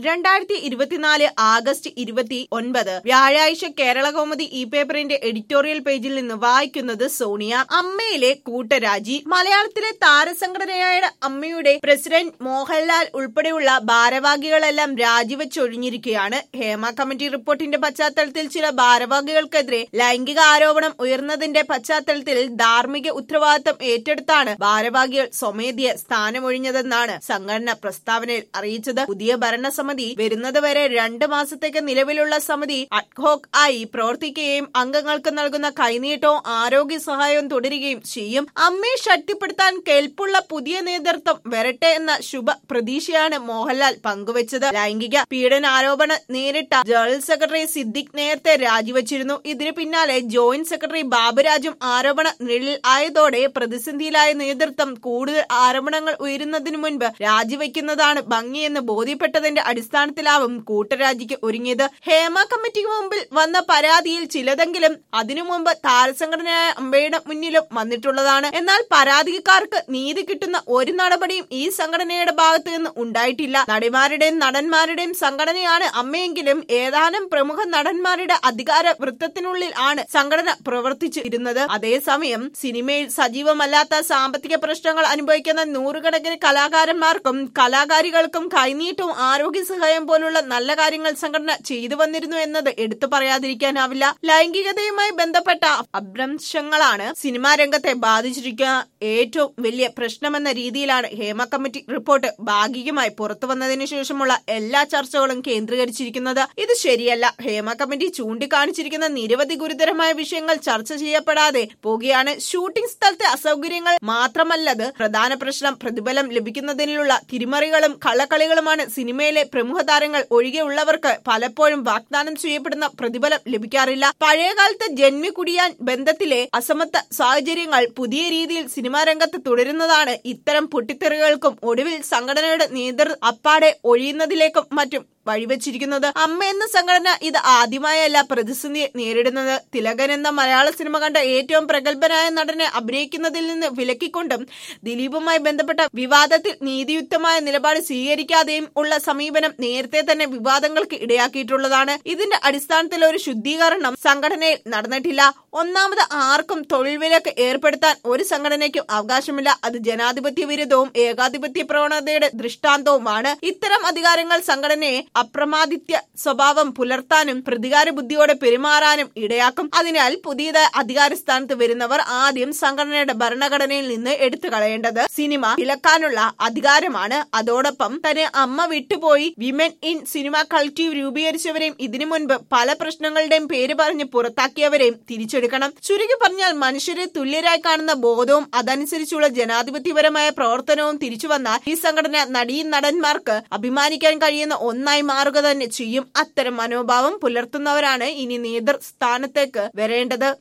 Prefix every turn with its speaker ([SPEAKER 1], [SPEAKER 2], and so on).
[SPEAKER 1] രണ്ടായിരത്തി ഇരുപത്തിനാല് ആഗസ്റ്റ് ഇരുപത്തി ഒൻപത് വ്യാഴാഴ്ച കേരള കൗമുദി ഇ പേപ്പറിന്റെ എഡിറ്റോറിയൽ പേജിൽ നിന്ന് വായിക്കുന്നത് സോണിയ അമ്മയിലെ കൂട്ടരാജി മലയാളത്തിലെ താരസംഘടനയായ അമ്മയുടെ പ്രസിഡന്റ് മോഹൻലാൽ ഉൾപ്പെടെയുള്ള ഭാരവാഹികളെല്ലാം രാജിവെച്ചൊഴിഞ്ഞിരിക്കുകയാണ് ഹേമ കമ്മിറ്റി റിപ്പോർട്ടിന്റെ പശ്ചാത്തലത്തിൽ ചില ഭാരവാഹികൾക്കെതിരെ ലൈംഗിക ആരോപണം ഉയർന്നതിന്റെ പശ്ചാത്തലത്തിൽ ധാർമ്മിക ഉത്തരവാദിത്തം ഏറ്റെടുത്താണ് ഭാരവാഹികൾ സ്വമേധയ സ്ഥാനമൊഴിഞ്ഞതെന്നാണ് സംഘടന പ്രസ്താവനയിൽ അറിയിച്ചത് പുതിയ ഭരണസമിതി വരുന്നതുവരെ രണ്ട് മാസത്തേക്ക് നിലവിലുള്ള സമിതി അഡ്ഹോക് ആയി പ്രവർത്തിക്കുകയും അംഗങ്ങൾക്ക് നൽകുന്ന കൈനീട്ടവും ആരോഗ്യ സഹായവും തുടരുകയും ചെയ്യും അമ്മയെ ശക്തിപ്പെടുത്താൻ കേൾപ്പുള്ള പുതിയ നേതൃത്വം വരട്ടെ എന്ന ശുഭ പ്രതീക്ഷയാണ് മോഹൻലാൽ പങ്കുവച്ചത് ലൈംഗിക പീഡന ആരോപണം നേരിട്ട ജനറൽ സെക്രട്ടറി സിദ്ദിഖ് നേരത്തെ രാജിവെച്ചിരുന്നു ഇതിനു പിന്നാലെ ജോയിന്റ് സെക്രട്ടറി ബാബുരാജും ആരോപണ നിഴലിൽ ആയതോടെ പ്രതിസന്ധിയിലായ നേതൃത്വം കൂടുതൽ ആരോപണങ്ങൾ ഉയരുന്നതിനു മുൻപ് രാജിവെക്കുന്നതാണ് ഭംഗിയെന്ന് ബോധ്യപ്പെട്ടതിന്റെ അടിസ്ഥാനത്തിലാവും കൂട്ടരാജിക്ക് ഒരുങ്ങിയത് ഹേമ കമ്മിറ്റിക്ക് മുമ്പിൽ വന്ന പരാതിയിൽ ചിലതെങ്കിലും അതിനു മുമ്പ് താരസംഘടനയായ അമ്പയുടെ മുന്നിലും വന്നിട്ടുള്ളതാണ് എന്നാൽ പരാതിക്കാർക്ക് നീതി കിട്ടുന്ന ഒരു നടപടിയും ഈ സംഘടനയുടെ ഭാഗത്ത് നിന്ന് ഉണ്ടായിട്ടില്ല നടിമാരുടെയും നടന്മാരുടെയും സംഘടനയാണ് അമ്മയെങ്കിലും ഏതാനും പ്രമുഖ നടന്മാരുടെ അധികാര വൃത്തത്തിനുള്ളിൽ ആണ് സംഘടന പ്രവർത്തിച്ചു ഇരുന്നത് അതേസമയം സിനിമയിൽ സജീവമല്ലാത്ത സാമ്പത്തിക പ്രശ്നങ്ങൾ അനുഭവിക്കുന്ന നൂറുകണക്കിന് കലാകാരന്മാർക്കും കലാകാരികൾക്കും കൈനീട്ടവും ആരോഗ്യ സഹായം പോലുള്ള നല്ല കാര്യങ്ങൾ സംഘടന ചെയ്തു വന്നിരുന്നു എന്നത് എടുത്തു പറയാതിരിക്കാനാവില്ല ലൈംഗികതയുമായി ബന്ധപ്പെട്ട അഭ്രംശങ്ങളാണ് സിനിമാ രംഗത്തെ ബാധിച്ചിരിക്കുന്ന ഏറ്റവും വലിയ പ്രശ്നമെന്ന രീതിയിലാണ് ഹേമ കമ്മിറ്റി റിപ്പോർട്ട് ഭാഗികമായി പുറത്തു വന്നതിനു ശേഷമുള്ള എല്ലാ ചർച്ചകളും കേന്ദ്രീകരിച്ചിരിക്കുന്നത് ഇത് ശരിയല്ല ഹേമ കമ്മിറ്റി ചൂണ്ടിക്കാണിച്ചിരിക്കുന്ന നിരവധി ഗുരുതരമായ വിഷയങ്ങൾ ചർച്ച ചെയ്യപ്പെടാതെ പോകുകയാണ് ഷൂട്ടിംഗ് സ്ഥലത്തെ അസൗകര്യങ്ങൾ മാത്രമല്ലത് പ്രധാന പ്രശ്നം പ്രതിഫലം ലഭിക്കുന്നതിനുള്ള തിരിമറികളും കള്ളക്കളികളുമാണ് സിനിമയിലെ പ്രമുഖ താരങ്ങൾ ഒഴികെയുള്ളവർക്ക് പലപ്പോഴും വാഗ്ദാനം ചെയ്യപ്പെടുന്ന പ്രതിഫലം ലഭിക്കാറില്ല പഴയകാലത്ത് ജന്മി കുടിയാൻ ബന്ധത്തിലെ അസമത്വ സാഹചര്യങ്ങൾ പുതിയ രീതിയിൽ സിനിമാ രംഗത്ത് തുടരുന്നതാണ് ഇത്തരം പൊട്ടിത്തെറികൾക്കും ഒടുവിൽ സംഘടനയുടെ നേതൃ അപ്പാടെ ഒഴിയുന്നതിലേക്കും മറ്റും വഴിവെച്ചിരിക്കുന്നത് അമ്മ എന്ന സംഘടന ഇത് ആദ്യമായല്ല പ്രതിസന്ധി നേരിടുന്നത് തിലകൻ എന്ന മലയാള സിനിമ കണ്ട ഏറ്റവും പ്രഗത്ഭനായ നടനെ അഭിനയിക്കുന്നതിൽ നിന്ന് വിലക്കിക്കൊണ്ടും ദിലീപുമായി ബന്ധപ്പെട്ട വിവാദത്തിൽ നീതിയുക്തമായ നിലപാട് സ്വീകരിക്കാതെയും ഉള്ള സമീപനം നേരത്തെ തന്നെ വിവാദങ്ങൾക്ക് ഇടയാക്കിയിട്ടുള്ളതാണ് ഇതിന്റെ അടിസ്ഥാനത്തിൽ ഒരു ശുദ്ധീകരണം സംഘടനയിൽ നടന്നിട്ടില്ല ഒന്നാമത് ആർക്കും തൊഴിൽ വിലക്ക് ഏർപ്പെടുത്താൻ ഒരു സംഘടനയ്ക്കും അവകാശമില്ല അത് ജനാധിപത്യ വിരുദ്ധവും ഏകാധിപത്യ പ്രവണതയുടെ ദൃഷ്ടാന്തവുമാണ് ഇത്തരം അധികാരങ്ങൾ സംഘടനയെ അപ്രമാദിത്യ സ്വഭാവം പുലർത്താനും പ്രതികാര ബുദ്ധിയോടെ പെരുമാറാനും ഇടയാക്കും അതിനാൽ പുതിയതായി അധികാര സ്ഥാനത്ത് വരുന്നവർ ആദ്യം സംഘടനയുടെ ഭരണഘടനയിൽ നിന്ന് എടുത്തു കളയേണ്ടത് സിനിമ വിലക്കാനുള്ള അധികാരമാണ് അതോടൊപ്പം തന്നെ അമ്മ വിട്ടുപോയി വിമൻ ഇൻ സിനിമ കളക്റ്റീവ് രൂപീകരിച്ചവരെയും ഇതിനു മുൻപ് പല പ്രശ്നങ്ങളുടെയും പേര് പറഞ്ഞ് പുറത്താക്കിയവരെയും തിരിച്ചെടുക്കണം ചുരുക്കി പറഞ്ഞാൽ മനുഷ്യരെ തുല്യരായി കാണുന്ന ബോധവും അതനുസരിച്ചുള്ള ജനാധിപത്യപരമായ പ്രവർത്തനവും തിരിച്ചു വന്നാൽ ഈ സംഘടന നടീ നടന്മാർക്ക് അഭിമാനിക്കാൻ കഴിയുന്ന ഒന്നായി മാറുക തന്നെ ചെയ്യും അത്തരം മനോഭാവം പുലർത്തുന്നവരാണ് ഇനി നേതൃസ്ഥാനത്തേക്ക് വരേണ്ടത്